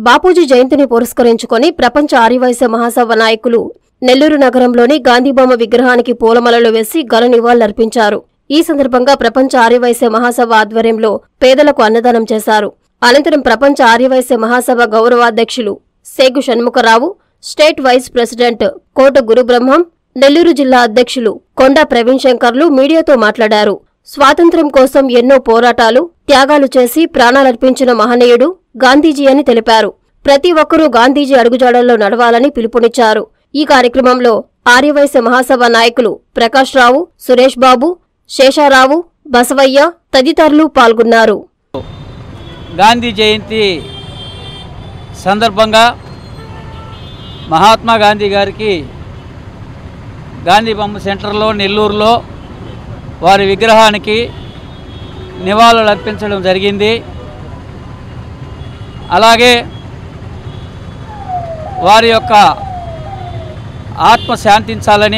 బాపూజీ జయంతిని పురస్కరించుకొని ప్రపంచ ఆర్యవైశ్య మహాసభ నాయకులు నెల్లూరు నగరంలోని గాంధీబొమ్మ విగ్రహానికి పూలమాలలు వేసి ఘన నివాళులర్పించారు ఈ సందర్భంగా ప్రపంచ ఆర్యవైశ్య మహాసభ ఆధ్వర్యంలో పేదలకు అన్నదానం చేశారు అనంతరం ప్రపంచ ఆర్యవైశ్య మహాసభ గౌరవాధ్యక్షులు Segu Shanmukharao state vice president Kota Gurubrahmam Nellore జిల్లా అధ్యక్షులు కొండా ప్రవీణ్ శంకర్లు మీడియాతో మాట్లాడారు స్వాతంత్ర్యం కోసం ఎన్నో పోరాటాలు త్యాగాలు చేసి ప్రాణాలర్పించిన మహనీయుడు గాంధీజీ అని తెలిపారు ప్రతి ఒక్కరూ గాంధీజీ అడుగుజాడల్లో నడవాలని పిలుపునిచ్చారు ఈ కార్యక్రమంలో ఆర్యవైశ్య మహాసభ నాయకులు ప్రకాష్ రావు సురేష్ బాబు శేషారావు బసవయ్య తదితరులు పాల్గొన్నారు గాంధీ జయంతి సందర్భంగా మహాత్మా గాంధీ గారికి గాంధీ బొమ్మ సెంటర్లో నెల్లూరులో వారి విగ్రహానికి నివాళులు అర్పించడం జరిగింది అలాగే వారి యొక్క ఆత్మ శాంతించాలని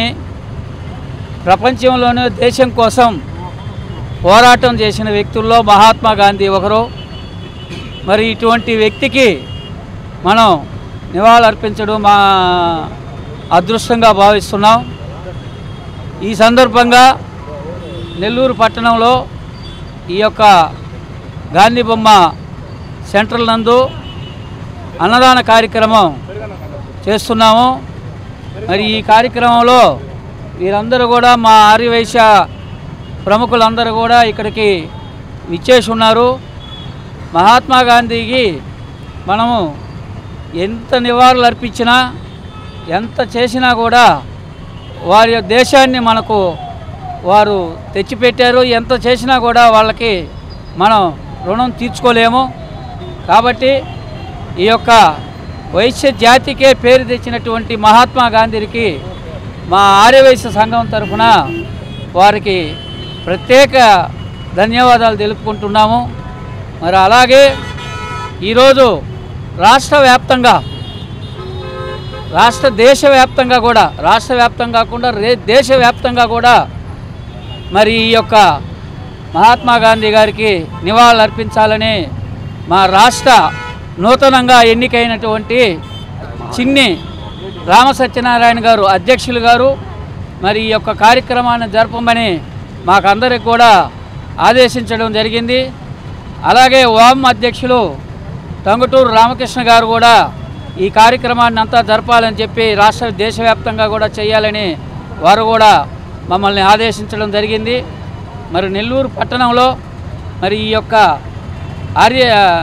ప్రపంచంలోనే దేశం కోసం పోరాటం చేసిన వ్యక్తుల్లో మహాత్మా గాంధీ ఒకరు మరి ఇటువంటి వ్యక్తికి మనం నివాళులర్పించడం మా అదృష్టంగా భావిస్తున్నాం ఈ సందర్భంగా నెల్లూరు పట్టణంలో ఈ యొక్క గాంధీ బొమ్మ సెంట్రల్ నందు అన్నదాన కార్యక్రమం చేస్తున్నాము మరి ఈ కార్యక్రమంలో వీరందరూ కూడా మా ఆర్యవైశ్య ప్రముఖులందరూ కూడా ఇక్కడికి విచ్చేసి ఉన్నారు మహాత్మా గాంధీకి మనము ఎంత నివాళులు అర్పించినా ఎంత చేసినా కూడా వారి దేశాన్ని మనకు వారు తెచ్చిపెట్టారు ఎంత చేసినా కూడా వాళ్ళకి మనం రుణం తీర్చుకోలేము కాబట్టి ఈ యొక్క వైశ్య జాతికే పేరు తెచ్చినటువంటి మహాత్మా గాంధీకి మా ఆర్యవైశ్య సంఘం తరఫున వారికి ప్రత్యేక ధన్యవాదాలు తెలుపుకుంటున్నాము మరి అలాగే ఈరోజు రాష్ట్ర వ్యాప్తంగా రాష్ట్ర దేశవ్యాప్తంగా కూడా రాష్ట్ర వ్యాప్తంగా కాకుండా రే దేశవ్యాప్తంగా కూడా మరి ఈ యొక్క మహాత్మా గాంధీ గారికి నివాళులు అర్పించాలని మా రాష్ట్ర నూతనంగా ఎన్నికైనటువంటి చిన్ని రామ సత్యనారాయణ గారు అధ్యక్షులు గారు మరి ఈ యొక్క కార్యక్రమాన్ని జరపమని మాకందరికి కూడా ఆదేశించడం జరిగింది అలాగే వామ్ అధ్యక్షులు టంగుటూరు రామకృష్ణ గారు కూడా ఈ కార్యక్రమాన్ని అంతా జరపాలని చెప్పి రాష్ట్ర దేశవ్యాప్తంగా కూడా చేయాలని వారు కూడా మమ్మల్ని ఆదేశించడం జరిగింది మరి నెల్లూరు పట్టణంలో మరి ఈ యొక్క ఆర్య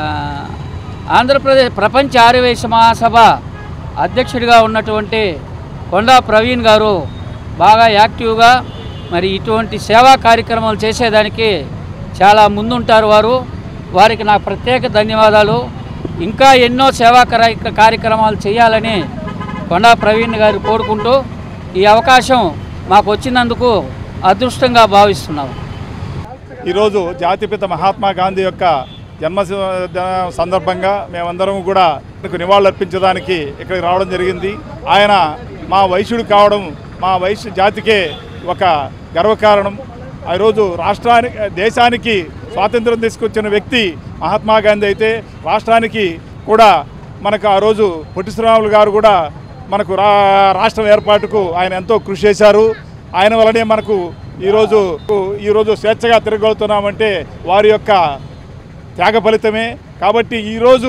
ఆంధ్రప్రదేశ్ ప్రపంచ ఆర్యవైశ్య మహాసభ అధ్యక్షుడిగా ఉన్నటువంటి కొండా ప్రవీణ్ గారు బాగా యాక్టివ్గా మరి ఇటువంటి సేవా కార్యక్రమాలు చేసేదానికి చాలా ముందుంటారు వారు వారికి నా ప్రత్యేక ధన్యవాదాలు ఇంకా ఎన్నో సేవా కార్య- కార్యక్రమాలు చేయాలని కొండా ప్రవీణ్ గారు కోరుకుంటూ ఈ అవకాశం మాకు వచ్చినందుకు అదృష్టంగా భావిస్తున్నాము ఈరోజు జాతిపిత మహాత్మా గాంధీ యొక్క జన్మ సందర్భంగా మేమందరం కూడా ఆయనకు నివాళులు అర్పించడానికి ఇక్కడికి రావడం జరిగింది ఆయన మా వైశ్యుడు కావడం మా వైశ్య జాతికే ఒక గర్వకారణం ఆ రోజు రాష్ట్రానికి దేశానికి స్వాతంత్రం తీసుకొచ్చిన వ్యక్తి మహాత్మా గాంధీ అయితే రాష్ట్రానికి కూడా మనకు ఆ రోజు పొట్టి శ్రీరాములు గారు కూడా మనకు రా రాష్ట్రం ఏర్పాటుకు ఆయన ఎంతో కృషి చేశారు ఆయన వల్లనే మనకు ఈరోజు ఈరోజు స్వేచ్ఛగా తిరగలుగుతున్నామంటే వారి యొక్క త్యాగ ఫలితమే కాబట్టి ఈరోజు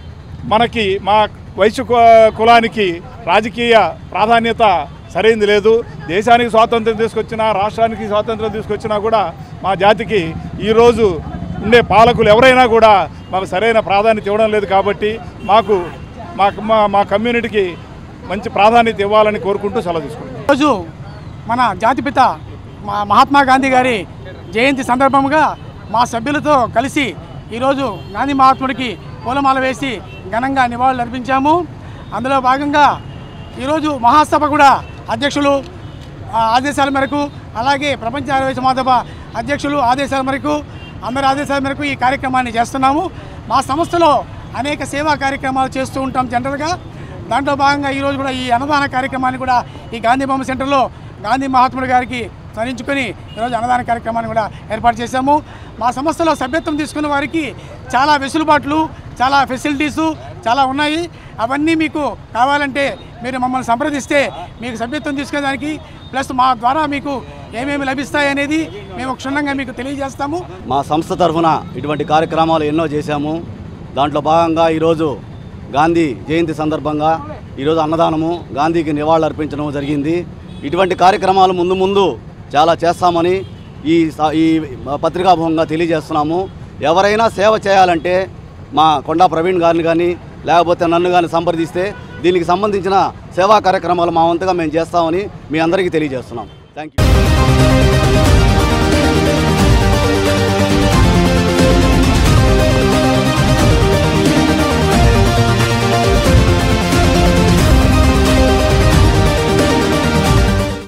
మనకి మా వైశ్య కు- కులానికి రాజకీయ ప్రాధాన్యత సరైంది లేదు దేశానికి స్వాతంత్రం తీసుకొచ్చినా రాష్ట్రానికి స్వాతంత్రం తీసుకొచ్చినా కూడా మా జాతికి ఈరోజు ఉండే పాలకులు ఎవరైనా కూడా మాకు సరైన ప్రాధాన్యత ఇవ్వడం లేదు కాబట్టి మాకు మా మా- మా కమ్యూనిటీకి మంచి ప్రాధాన్యత ఇవ్వాలని కోరుకుంటూ సెలవు తీసుకుంటాం ఈరోజు మన జాతిపిత మా మహాత్మా గాంధీ గారి జయంతి సందర్భంగా మా సభ్యులతో కలిసి ఈరోజు గాంధీ మహాత్ముడికి పూలమాల వేసి ఘనంగా నివాళులు అర్పించాము అందులో భాగంగా ఈరోజు మహాసభ కూడా అధ్యక్షులు ఆ, ఆదేశాల మేరకు అలాగే ప్రపంచ ఆరోగ్య సమాధభ అధ్యక్షులు ఆదేశాల మేరకు అందరి ఆదేశాల మేరకు ఈ కార్యక్రమాన్ని చేస్తున్నాము మా సంస్థలో అనేక సేవా కార్యక్రమాలు చేస్తూ ఉంటాం జనరల్గా దాంట్లో భాగంగా ఈరోజు కూడా ఈ అన్నదాన కార్యక్రమాన్ని కూడా ఈ గాంధీ బొమ్మ సెంటర్లో గాంధీ మహాత్ముడు గారికి స్మరించుకొని ఈరోజు అన్నదాన కార్యక్రమాన్ని కూడా ఏర్పాటు చేశాము మా సంస్థలో సభ్యత్వం తీసుకున్న వారికి చాలా వెసులుబాట్లు చాలా ఫెసిలిటీసు చాలా ఉన్నాయి అవన్నీ మీకు కావాలంటే మీరు మమ్మల్ని సంప్రదిస్తే మీకు సభ్యత్వం తీసుకునేదానికి ప్లస్ మా ద్వారా మీకు ఏమేమి లభిస్తాయి అనేది మేము క్షుణ్ణంగా మీకు తెలియజేస్తాము మా సంస్థ తరఫున ఇటువంటి కార్యక్రమాలు ఎన్నో చేశాము దాంట్లో భాగంగా ఈరోజు గాంధీ జయంతి సందర్భంగా ఈరోజు అన్నదానము గాంధీకి నివాళులు అర్పించడం జరిగింది ఇటువంటి కార్యక్రమాలు ముందు ముందు చాలా చేస్తామని ఈ స- ఈ పత్రికాభంగా తెలియజేస్తున్నాము ఎవరైనా సేవ చేయాలంటే మా కొండా ప్రవీణ్ గారిని కానీ లేకపోతే నన్ను కానీ సంప్రదిస్తే దీనికి సంబంధించిన సేవా కార్యక్రమాలు మా వంతుగా మేము చేస్తామని మీ అందరికీ తెలియజేస్తున్నాం థ్యాంక్ యూ